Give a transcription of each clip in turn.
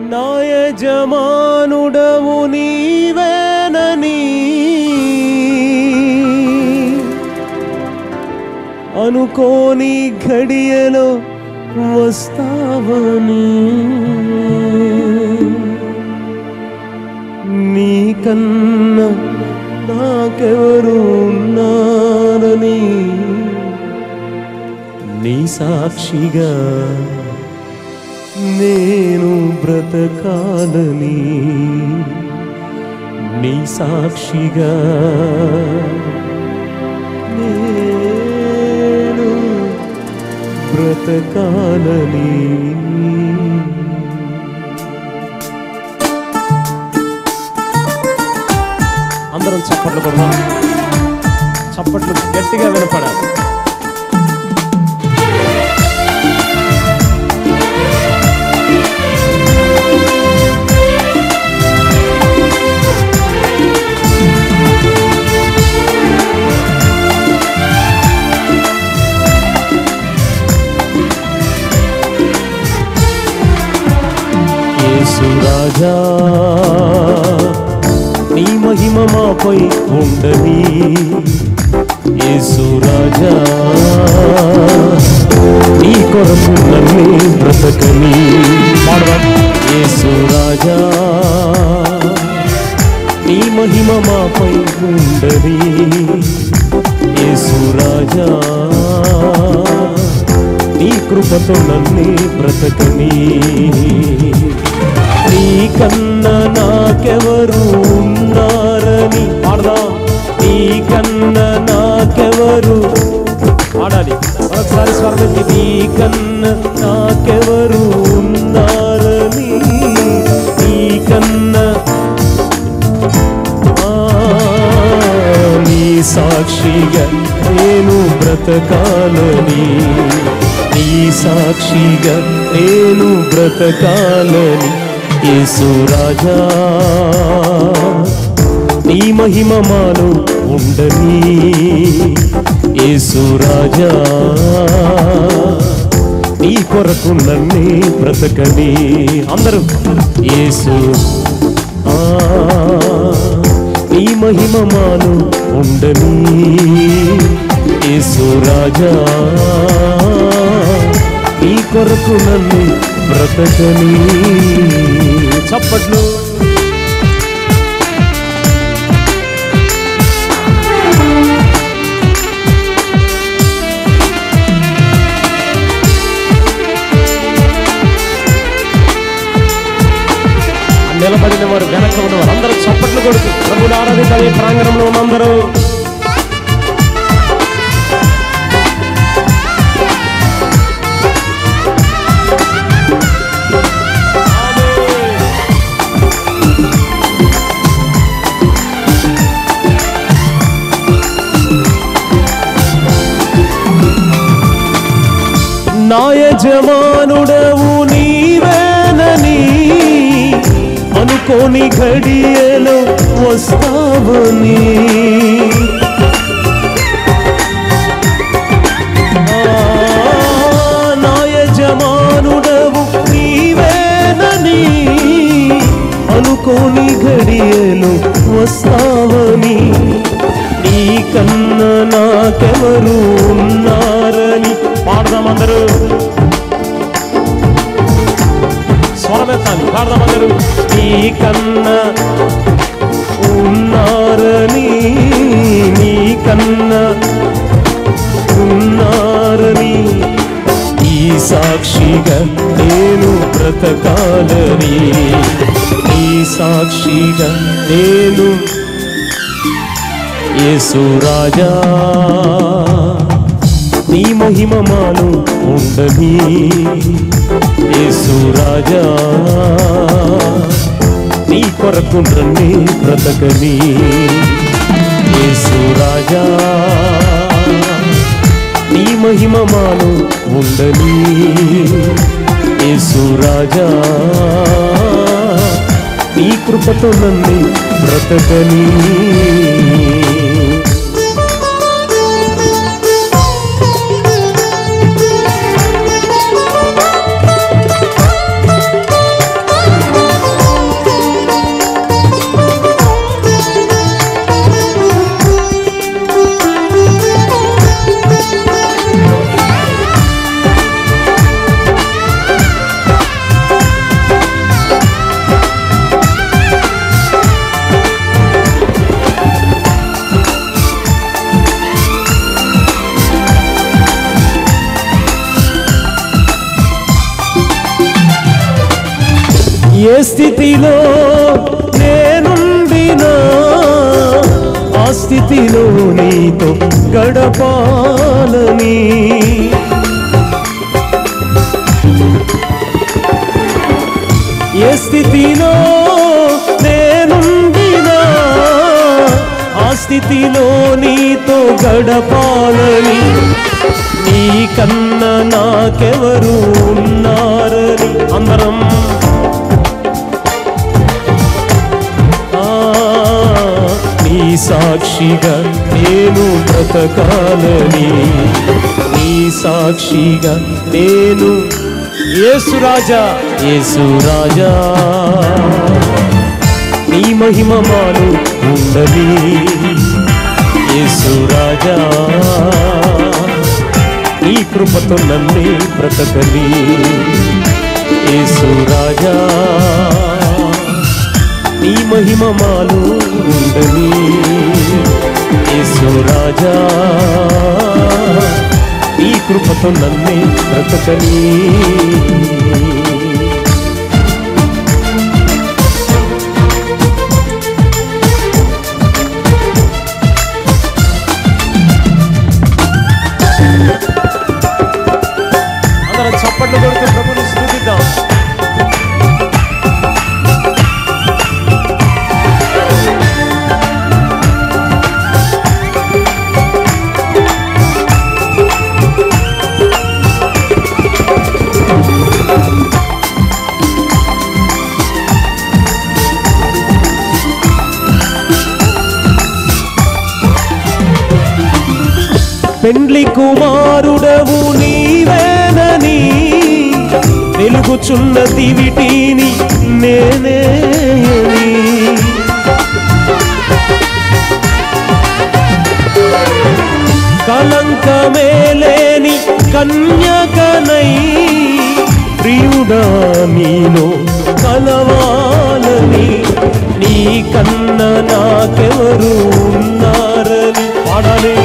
నా యజమానుడవు నీవేనని అనుకోని ఘడియలో వస్తావని నీకన్నా నాకెవరు ఉన్నారని నీ సాక్షిగా నేను బ్రతకాలని నీ సాక్షిగా నేను బ్రతకాలని అందరం చప్పట్లు కొడదాం చప్పట్లు గట్టిగా వినపడాలి యేసు రాజా నీ మహిమ మాపై ఉండని యేసు రాజా నీ కొరకు నన్నే బ్రతకని పాడదాం యేసు రాజా నీ మహిమ మాపై ఉండని యేసు రాజా నీ కృపతో నన్నే బ్రతకని నీకన్నా నాకెవరు ఉన్నారని పాడదాం నీకన్నా నాకెవరు పాడాలి మరొకసారి స్వరం నీకన్నా నాకెవరు ఉన్నారని నీకన్నా ఆ, నీ సాక్షిగా నేను బ్రతకాలని నీ సాక్షిగా నేను బ్రతకాలని యేసు రాజా నీ మహిమ మాలో ఉండని యేసు రాజా నీ కొరకు నన్నే బ్రతకని అందరూ యేసు ఆ నీ మహిమ మాను ఉండని యేసు రాజా నీ కొరకు నన్ను బ్రతకని చప్పట్లు నిలబడిన వారు వెనక ఉన్నవారు అందరూ చప్పట్లు కొడుతూ ప్రభుని ఆరాధించాలి ప్రాంగణంలో ఉన్న అందరూ నా యజమానుడవు నీవేనని అనుకోని ఘడియలో వస్తావని ఆ, నా యజమానుడవు నీవేనని అనుకోని ఘడియలు వస్తావని నీకన్నా నాకెవరు ఉన్నారని పాడదాం అందరూ స్వరమెత్తాలి పాడదాం అందరూ నీకన్నా ఉన్నారని నీకన్నా ఉన్నారని ఈ సాక్షిగా నేను బ్రతకాలని ఈ సాక్షిగా నేను యేసు రాజా నీ మహిమ మాను ఉండని యేసు రాజా నీ కొరకు నన్నే బ్రతకని యేసు రాజా నీ మహిమ మాను ఉండని యేసు రాజా నీ కృపతో నన్ను బ్రతకని ఏ స్థితిలో నేనుండినా ఆ స్థితిలో నీతో గడపాలని ఏ స్థితిలో నేనుండినా ఆ స్థితిలో నీతో గడపాలని నీ కన్నా నాకెవరు ఉన్నారని అందరం ఆ, నీ సాక్షిగా నేను బ్రతకాలని నీ సాక్షిగా నేను యేసురాజా యేసురాజా నీ మహిమ మాను ఉండని యేసురాజా నీ కృపతో నన్నే బ్రతకని యేసురాజా నీ మహిమ మాలు ఉండని యేసురాజా నీ కృపతో నన్నే బ్రతకని అందరం చప్పట్లు కొడుతూ ప్రభుని స్థుతిద్దాం పెండ్లి కుమారుడవు నీవేనని వెలుగుచున్న దివిటీని నేనేయని కలంకమే లేని కన్యకనై ప్రియుడా నీలో కలవాలని నీ కన్న నాకెవరు ఉన్నారని పాడాలి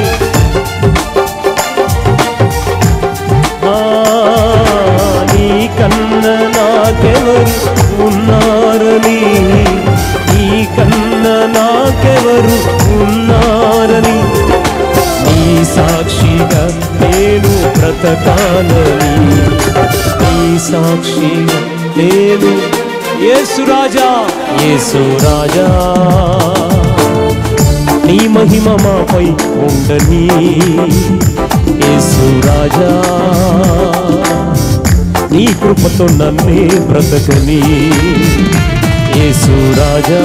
ఆ, నీ కన్న నాకెవరు ఉన్నారని నీ కన్న నాకెవరు ఉన్నారని నీ సాక్షిగా నేను బ్రతకాలని నీ సాక్షిగా నేను యేసురాజా యేసురాజా నీ మహిమ మాపై ఉండని యేసురాజా నీ కృపతో నన్నే బ్రతకని యేసురాజా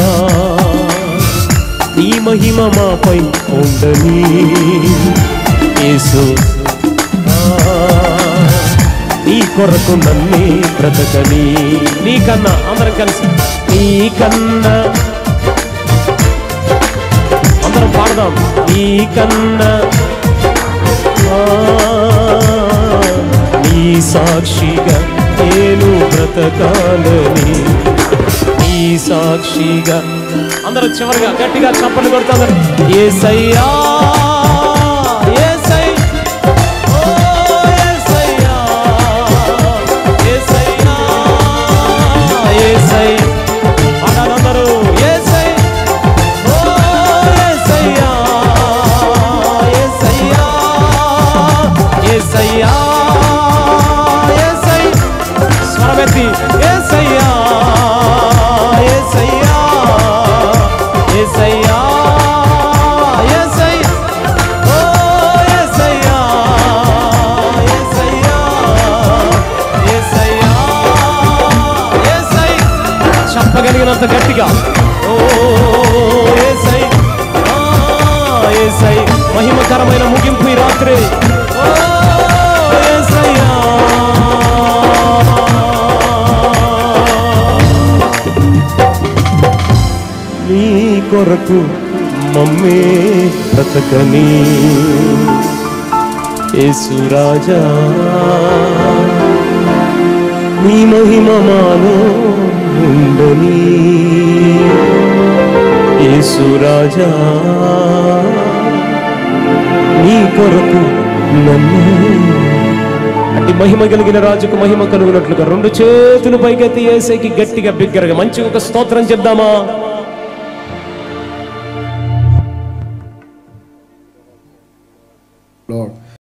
నీ మహిమ మాపై ఉండని యేసు ఆ, నీ కొరకు నన్నే బ్రతకని నీకన్నా అందరం కలిసి నీకన్నా అందరం పాడదాం నీకన్నా ఆ, నీ సాక్షిగా నేను బ్రతకాలని నీ సాక్షిగా అందరూ చివరిగా గట్టిగా చప్పట్లు కొడతారు ఏసయ్యా ఏసై ఓ ఏసయ్యా ఏసయ్యా ఏసై పాడాలందరూ ఏసై ఓ ఏసయ్యా ఏసయ్యా ఏసయ్యా ఏసై స్వరమెత్తి ఏసయ్యా ఏసయ్యా ఏసయ్యా ఏసై ఓ ఏసయ్యా ఏసయ్యా ఏసయ్యా ఏసై చెప్పగలిగినంత గట్టిగా ఓ ఏసై ఆ, ఏసై మహిమకరమైన ముగింపు ఈ రాత్రి ఓ ఏసయ్యా నీ కొరకు మమ్మే బ్రతకని యేసురాజా నీ మహిమ మాలో ఉండని యేసురాజా నీ కొరకు నన్ను అట్టి మహిమ కలిగిన రాజుకు మహిమ కలుగునట్లుగా రెండు చేతులు పైకెత్తి ఏసైకి గట్టిగా బిగ్గరగా మంచి ఒక స్తోత్రం చెప్దామా